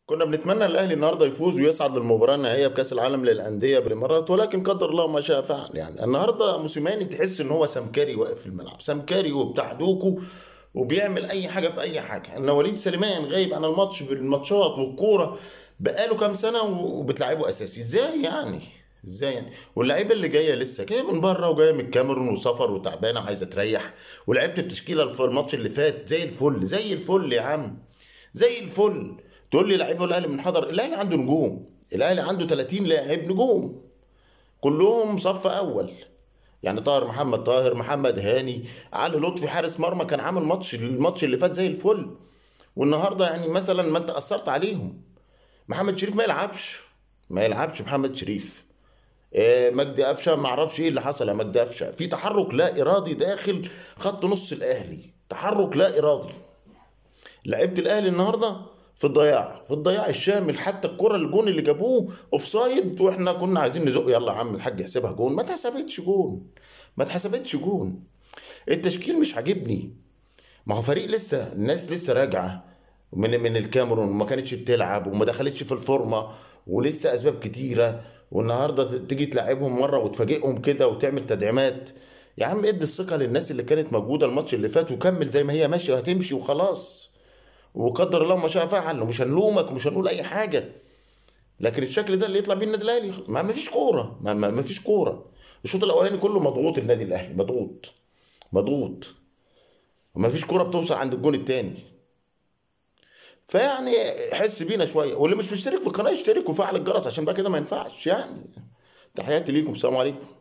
كنا بنتمنى الاهلي النهارده يفوز ويصعد للمباراه النهائيه في كاس العالم للانديه بالامارات ولكن قدر الله ما شاء فعل يعني النهارده موسيماني تحس ان هو سمكري واقف في الملعب سمكري وبتاع دوكو وبيعمل اي حاجه في اي حاجه ان وليد سليمان غايب عن الماتش في الماتشات والكوره بقاله كام سنه وبتلعبه اساسي ازاي يعني ازاي يعني واللعيبه اللي جايه لسه جايه من بره وجايه من الكاميرون وسفر وتعبانه وعايزه تريح ولعبت التشكيله في الماتش اللي فات زي الفل زي الفل يا عم زي الفل تقول لي لعيبه الاهلي من حضر الاهلي عنده نجوم الاهلي عنده 30 لاعب نجوم كلهم صف اول يعني طاهر محمد طاهر محمد هاني علي لطفي حارس مرمى كان عامل ماتش الماتش اللي فات زي الفل والنهارده يعني مثلا ما انت اثرت عليهم محمد شريف ما يلعبش ما يلعبش محمد شريف آه، مجدي قفشه ما اعرفش ايه اللي حصل يا مجدي قفشه في تحرك لا ارادي داخل خط نص الاهلي تحرك لا ارادي لعيبه الاهلي النهارده في الضياع في الضياع الشامل حتى الكره الجون اللي جابوه اوف سايد واحنا كنا عايزين نزق يلا يا عم الحاج يحسبها جون ما اتحسبتش جون ما اتحسبتش جون التشكيل مش عاجبني ما هو فريق لسه الناس لسه راجعه من من الكاميرون وما كانتش بتلعب وما دخلتش في الفورمه ولسه اسباب كتيره والنهارده تيجي تلعبهم مره وتفاجئهم كده وتعمل تدعيمات يا عم ادي الثقه للناس اللي كانت موجوده الماتش اللي فات وكمل زي ما هي ماشيه وهتمشي وخلاص وقدر الله ما شاء فعل ومش هنلومك ومش هنقول اي حاجه لكن الشكل ده اللي يطلع بيه النادي الاهلي ما ما فيش كوره ما, ما, ما فيش كوره الشوط الاولاني كله مضغوط النادي الاهلي مضغوط مضغوط وما فيش كوره بتوصل عند الجون الثاني فيعني حس بينا شويه واللي مش مشترك في القناه يشترك وفعل الجرس عشان بقى كده ما ينفعش يعني تحياتي ليكم السلام عليكم